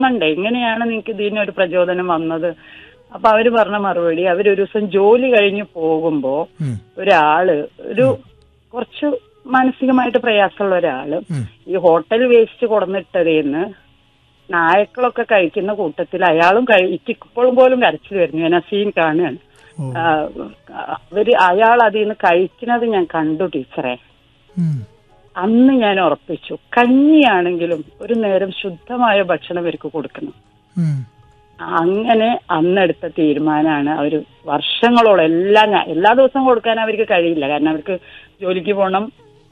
ഉണ്ട് എങ്ങനെയാണ് നിങ്ങൾക്ക് ഇതിനൊരു പ്രചോദനം വന്നത് അപ്പൊ അവര് പറഞ്ഞ മറുപടി അവരൊരു ദിവസം ജോലി കഴിഞ്ഞ് പോകുമ്പോ ഉം. ഒരാള് ഒരു കുറച്ച് മാനസികമായിട്ട് പ്രയാസമുള്ള ഒരാള് ഉം. ഈ ഹോട്ടൽ വേസ്റ്റ് കൊടുന്നിട്ടതേന്ന് നായക്കളൊക്കെ കഴിക്കുന്ന കൂട്ടത്തിൽ അയാളും കഴിച്ച് ഇപ്പോഴും പോലും കരച്ചിൽ വരുന്നു ഞാൻ ആ സീൻ കാണുകയാണ് ഓ. ആ, അവര് അയാൾ അതിൽ നിന്ന് കഴിക്കുന്നത് ഞാൻ കണ്ടു ടീച്ചറെ ഉം. അന്ന് ഞാൻ ഉറപ്പിച്ചു കഞ്ഞിയാണെങ്കിലും ഒരു നേരം ശുദ്ധമായ ഭക്ഷണം ഇവർക്ക് കൊടുക്കണം ഉം. അങ്ങനെ അന്നെടുത്ത തീരുമാനമാണ് അവർ വർഷങ്ങളോളം എല്ലാ ഞാ- എല്ലാ ദിവസവും കൊടുക്കാൻ അവർക്ക് കഴിയില്ല കാരണം അവർക്ക് ജോലിക്ക് പോകണം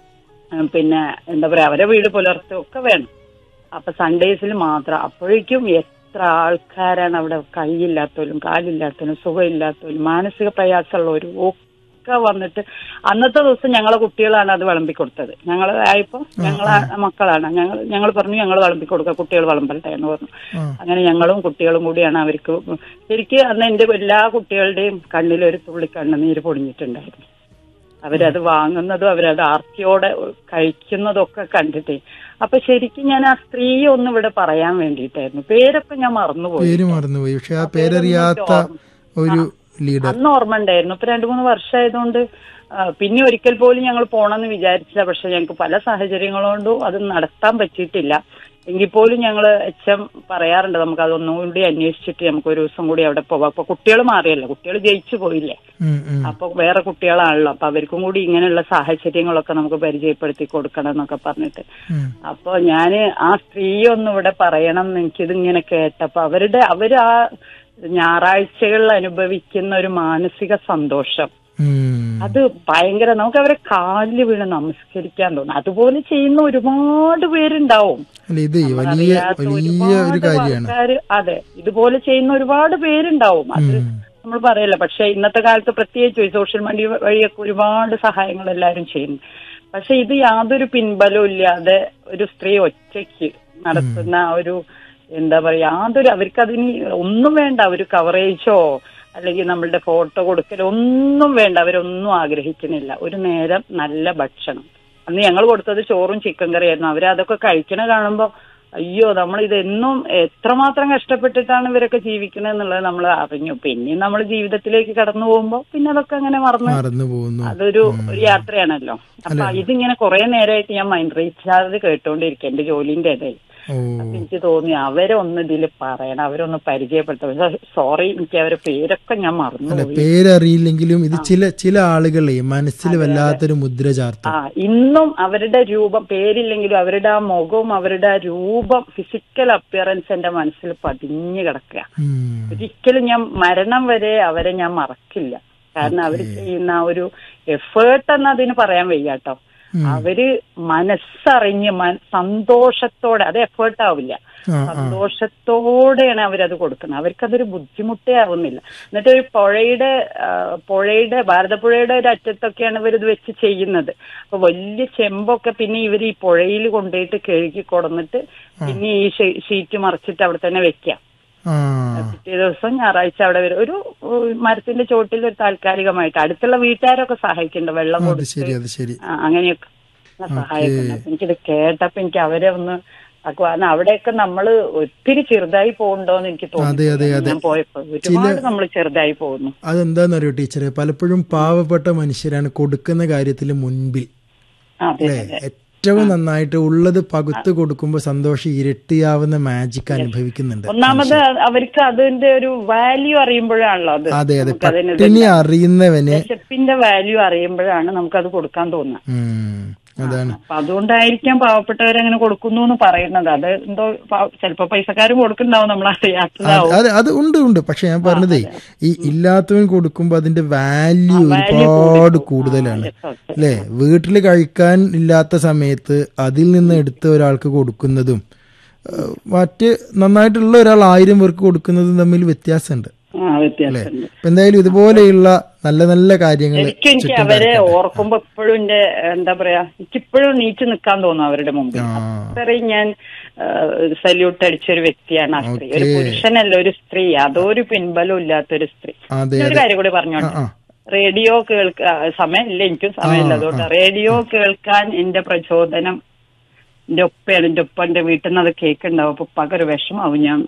ഉം, പിന്നെ എന്താ പറയാ അവരെ വീട് പുലർത്തുക ഒക്കെ വേണം അപ്പൊ സൺഡേസിൽ മാത്രം അപ്പോഴേക്കും എത്ര ആൾക്കാരാണ് അവിടെ കൈയില്ലാത്തവരും കാലില്ലാത്തവരും സുഖമില്ലാത്തവരും മാനസിക പ്രയാസമുള്ളവരും ഒക്കെ വന്നിട്ട് അന്നത്തെ ദിവസം ഞങ്ങളെ കുട്ടികളാണ് അത് വിളമ്പി കൊടുത്തത് ഞങ്ങൾ ആയപ്പോ ഞങ്ങളെ മക്കളാണ് ഞങ്ങൾ ഞങ്ങൾ പറഞ്ഞു ഞങ്ങൾ വിളമ്പി കൊടുക്കുക കുട്ടികൾ വിളമ്പട്ടെ എന്ന് പറഞ്ഞു ആ. അങ്ങനെ ഞങ്ങളും കുട്ടികളും കൂടിയാണ് അവർക്ക് ശരിക്ക് അന്ന് എന്റെ എല്ലാ കുട്ടികളുടെയും കണ്ണിൽ ഒരു തുള്ളി കണ്ണുനീര് പൊടിഞ്ഞിട്ടുണ്ടായിരുന്നു അവരത് വാങ്ങുന്നതും അവരത് ആർത്തിയോടെ കഴിക്കുന്നതും ഒക്കെ കണ്ടിട്ടേ അപ്പൊ ശരിക്കും ഞാൻ ആ സ്ത്രീയെ ഒന്ന് ഇവിടെ പറയാൻ വേണ്ടിയിട്ടായിരുന്നു പേരൊക്കെ ഞാൻ മറന്നുപോയി പേര് മറന്നുപോയി പക്ഷെ ആ പേരറിയാത്ത ഒരു ലീഡർ അന്ന് ഓർമ്മ ഉണ്ടായിരുന്നു ഇപ്പൊ രണ്ടു മൂന്ന് വർഷമായതുകൊണ്ട് ആ, പിന്നെ ഒരിക്കൽ പോലും ഞങ്ങൾ പോണെന്ന് വിചാരിച്ചില്ല പക്ഷെ ഞങ്ങൾക്ക് പല സാഹചര്യങ്ങളുകൊണ്ടും അത് നടത്താൻ പറ്റിയിട്ടില്ല എങ്കിൽ പോലും ഞങ്ങൾ എച്ച് എം പറയാറുണ്ട് നമുക്ക് അതൊന്നും കൂടി അന്വേഷിച്ചിട്ട് നമുക്ക് ഒരു ദിവസം കൂടി അവിടെ പോവാം അപ്പൊ കുട്ടികൾ മാറിയല്ലോ കുട്ടികൾ ജയിച്ചു പോയില്ലേ ഉം, ഉം. അപ്പൊ വേറെ കുട്ടികളാണല്ലോ അപ്പൊ അവർക്കും കൂടി ഇങ്ങനെയുള്ള സാഹചര്യങ്ങളൊക്കെ നമുക്ക് പരിചയപ്പെടുത്തി കൊടുക്കണം എന്നൊക്കെ പറഞ്ഞിട്ട് ഉം. അപ്പൊ ഞാന് ആ സ്ത്രീ ഒന്ന് ഇവിടെ പറയണം എന്ന് എനിക്കിതിങ്ങനെ കേട്ടപ്പോ അവരുടെ അവര് ആ ഞായറാഴ്ചകളിൽ അനുഭവിക്കുന്ന ഒരു മാനസിക സന്തോഷം ഉം. അത് ഭയങ്കര നമുക്ക് അവരെ കാലിൽ വീണ് നമസ്കരിക്കാൻ തോന്നും അതുപോലെ ചെയ്യുന്ന ഒരുപാട് പേരുണ്ടാവും അല്ല ഇത് വലിയ അറിയാത്ത വലിയ ഒരു ഒരുപാട് കാര്യമാണ് ആൾക്കാര് അതെ ഇതുപോലെ ചെയ്യുന്ന ഒരുപാട് പേരുണ്ടാവും അത് ഉം. നമ്മൾ പറയല്ല പക്ഷെ ഇന്നത്തെ കാലത്ത് പ്രത്യേകിച്ച് ഈ സോഷ്യൽ മീഡിയ വഴിയൊക്കെ ഒരുപാട് സഹായങ്ങൾ എല്ലാവരും ചെയ്യുന്നു പക്ഷെ ഇത് യാതൊരു പിൻബലവും ഇല്ലാതെ ഒരു സ്ത്രീ ഒറ്റയ്ക്ക് നടത്തുന്ന ആ ഒരു എന്താ പറയാ യാതൊരു അവർക്ക് അതിന് ഒന്നും വേണ്ട ഒരു കവറേജോ അല്ലെങ്കിൽ നമ്മളുടെ ഫോട്ടോ കൊടുക്കലോ ഒന്നും വേണ്ട അവരൊന്നും ആഗ്രഹിക്കുന്നില്ല ഒരു നേരം നല്ല ഭക്ഷണം അന്ന് ഞങ്ങൾ കൊടുത്തത് ചോറും ചിക്കൻ കറിയായിരുന്നു അവരതൊക്കെ കഴിക്കണ കാണുമ്പോ അയ്യോ നമ്മൾ ഇതെന്നും എത്രമാത്രം കഷ്ടപ്പെട്ടിട്ടാണ് ഇവരൊക്കെ ജീവിക്കുന്നത് എന്നുള്ളത് നമ്മൾ അറിഞ്ഞു പിന്നെ നമ്മൾ ജീവിതത്തിലേക്ക് കടന്നു പോകുമ്പോ പിന്നെ അതൊക്കെ അങ്ങനെ മറന്ന് മറന്നു പോകുന്നു അതൊരു ഒരു യാത്രയാണല്ലോ അപ്പൊ ഇതിങ്ങനെ കുറെ നേരമായിട്ട് ഞാൻ മൈൻഡ് റീചാർജ് കേട്ടോണ്ടിരിക്കും എന്റെ ജോലിന്റെ ഇടയിൽ ഓ അപ്പൊ എനിക്ക് തോന്നി അവരെ ഒന്ന് ഇതിൽ പറയണം അവരൊന്ന് പരിചയപ്പെടുത്തണം സോറി എനിക്ക് അവരെ പേരൊക്കെ ഞാൻ അല്ല മറന്നുപോയി പേരറിയില്ലെങ്കിലും ഇത് ചില ചില ആളുകളെ മനസ്സിൽ വല്ലാത്തൊരു മുദ്ര ചാർത്തും ആ ഇന്നും അവരുടെ രൂപം പേരില്ലെങ്കിലും അവരുടെ ആ മുഖവും അവരുടെ ആ രൂപം ഫിസിക്കൽ അപ്പിയറൻസ് എന്റെ മനസ്സിൽ പതിഞ്ഞു കിടക്കുക ഉം. ഒരിക്കലും ഞാൻ മരണം വരെ അവരെ ഞാൻ മറക്കില്ല കാരണം അവർ ചെയ്യുന്ന ആ ഒരു എഫേർട്ട് എന്ന് അതിന് പറയാൻ വയ്യാട്ടോ ഉം. അവര് മനസ്സറിഞ്ഞ് മന- സന്തോഷത്തോടെ അത് എഫേർട്ട് ആവില്ല ആ, ആ. സന്തോഷത്തോടെയാണ് അവരത് കൊടുക്കുന്നത് അവർക്കതൊരു ബുദ്ധിമുട്ടേ ആവുന്നില്ല എന്നിട്ട് ഒരു പുഴയുടെ ആ, പുഴയുടെ ഭാരതപ്പുഴയുടെ ഒരു അറ്റത്തൊക്കെയാണ് ഇവരിത് വെച്ച് ചെയ്യുന്നത് അപ്പൊ വലിയ ചെമ്പൊക്കെ പിന്നെ ഇവർ ഈ പുഴയിൽ കൊണ്ടുപോയിട്ട് കഴുകി കൊടുന്നിട്ട് പിന്നെ ഈ ഷീ- ഷീറ്റ് മറിച്ചിട്ട് അവിടെ തന്നെ വെക്കാം ആ പിറ്റേ ദിവസം ഞായറാഴ്ച അവിടെ വരും ഒരു ഉം, മരത്തിന്റെ ചോട്ടിൽ ഒരു താൽക്കാലികമായിട്ട് അടുത്തുള്ള വീട്ടുകാരൊക്കെ സഹായിക്കുന്നുണ്ട് വെള്ളം അത് കൊടുത്ത് ശരി അത് ശരി ആ, അങ്ങനെയൊക്കെ സഹായിക്കുന്നു അപ്പൊ എനിക്കിത് കേട്ടപ്പോ എനിക്ക് അവരെ ഒന്ന് ആക്കുക. കാരണം അവിടെയൊക്കെ നമ്മള് ഒത്തിരി ചെറുതായി പോകുന്നുണ്ടോന്ന് എനിക്ക് അതെ, അതെ, തോന്നി അതെ. ഞാൻ പോയപ്പോ ഒരുപാട് നമ്മൾ ചെറുതായി പോകുന്നു അതെന്താന്നറിയോ ടീച്ചറെ പലപ്പോഴും പാവപ്പെട്ട മനുഷ്യരാണ് കൊടുക്കുന്ന കാര്യത്തിൽ മുൻപിൽ അതെ അല്ലെ ഏറ്റവും നന്നായിട്ട് ഉള്ളത് പകുത്ത് കൊടുക്കുമ്പോൾ സന്തോഷം ഇരട്ടിയാവുന്ന മാജിക് അനുഭവിക്കുന്നുണ്ട് ഒന്നാമത് അവർക്ക് അതിന്റെ ഒരു വാല്യൂ അറിയുമ്പോഴാണല്ലോ അത് അതെ അതെ നമുക്ക് അതിന് പട്ടിണി അറിയുന്നവന് വിശപ്പിന്റെ വാല്യൂ അറിയുമ്പോഴാണ് നമുക്കത് കൊടുക്കാൻ തോന്നുക ഉം, അതാണ് അപ്പൊ അതുകൊണ്ടായിരിക്കാം പാവപ്പെട്ടവരങ്ങനെ കൊടുക്കുന്നു എന്ന് പറയുന്നത് അത് എന്തോ പാവ- ചിലപ്പോ പൈസക്കാരും കൊടുക്കുന്നുണ്ടാവും നമ്മൾ അറിയാത്തതാവും അത് അത് ഉണ്ട് ഉണ്ട് പക്ഷെ ഞാൻ പറഞ്ഞതേ ഈ ഇല്ലാത്തവൻ കൊടുക്കുമ്പോ അതിന്റെ വാല്യൂ value ഒരുപാട് കൂടി പോകും. കൂടുതലാണ് ആ, yes, okay. അല്ലെ വീട്ടിൽ കഴിക്കാൻ ഇല്ലാത്ത സമയത്ത് അതിൽ നിന്ന് എടുത്ത് ഒരാൾക്ക് കൊടുക്കുന്നതും ഏഹ്, മറ്റ് നന്നായിട്ടുള്ള ഒരാൾ ആയിരം പേർക്ക് കൊടുക്കുന്നതും തമ്മിൽ വ്യത്യാസമുണ്ട് ആ വ്യത്യാസമുണ്ട് അപ്പൊ എന്തായാലും ഇതുപോലെയുള്ള നല്ല നല്ല കാര്യങ്ങൾ ശരിക്കും എനിക്ക് അവരെ ഓർക്കുമ്പോ ഇപ്പോഴും എന്റെ എന്താ പറയാ എനിക്കിപ്പോഴും നീച്ചു നിൽക്കാൻ തോന്നും അവരുടെ മുമ്പിൽ ആ. അത്രയും ഞാൻ സല്യൂട്ട് അടിച്ച ഒരു വ്യക്തിയാണ് ആ സ്ത്രീ ഒരു Okay. പുരുഷനല്ല ഒരു സ്ത്രീ അതൊരു പിൻബലം ഇല്ലാത്ത ഒരു സ്ത്രീ അതെ പിന്നെ ഒരു അതെ കാര്യം കൂടി പറഞ്ഞോട്ടെ ആ, ആ. റേഡിയോ കേൾക്ക സമയമില്ല എനിക്കും സമയമില്ല ആ, അതുകൊണ്ട് റേഡിയോ കേൾക്കാൻ എന്റെ പ്രചോദനം എന്റെ ഒപ്പയാണ് എന്റെ ഒപ്പന്റെ വീട്ടിൽ നിന്ന് അത് കേൾക്കുണ്ടാവും അപ്പൊ പകരം വിഷമാവും ഞാൻ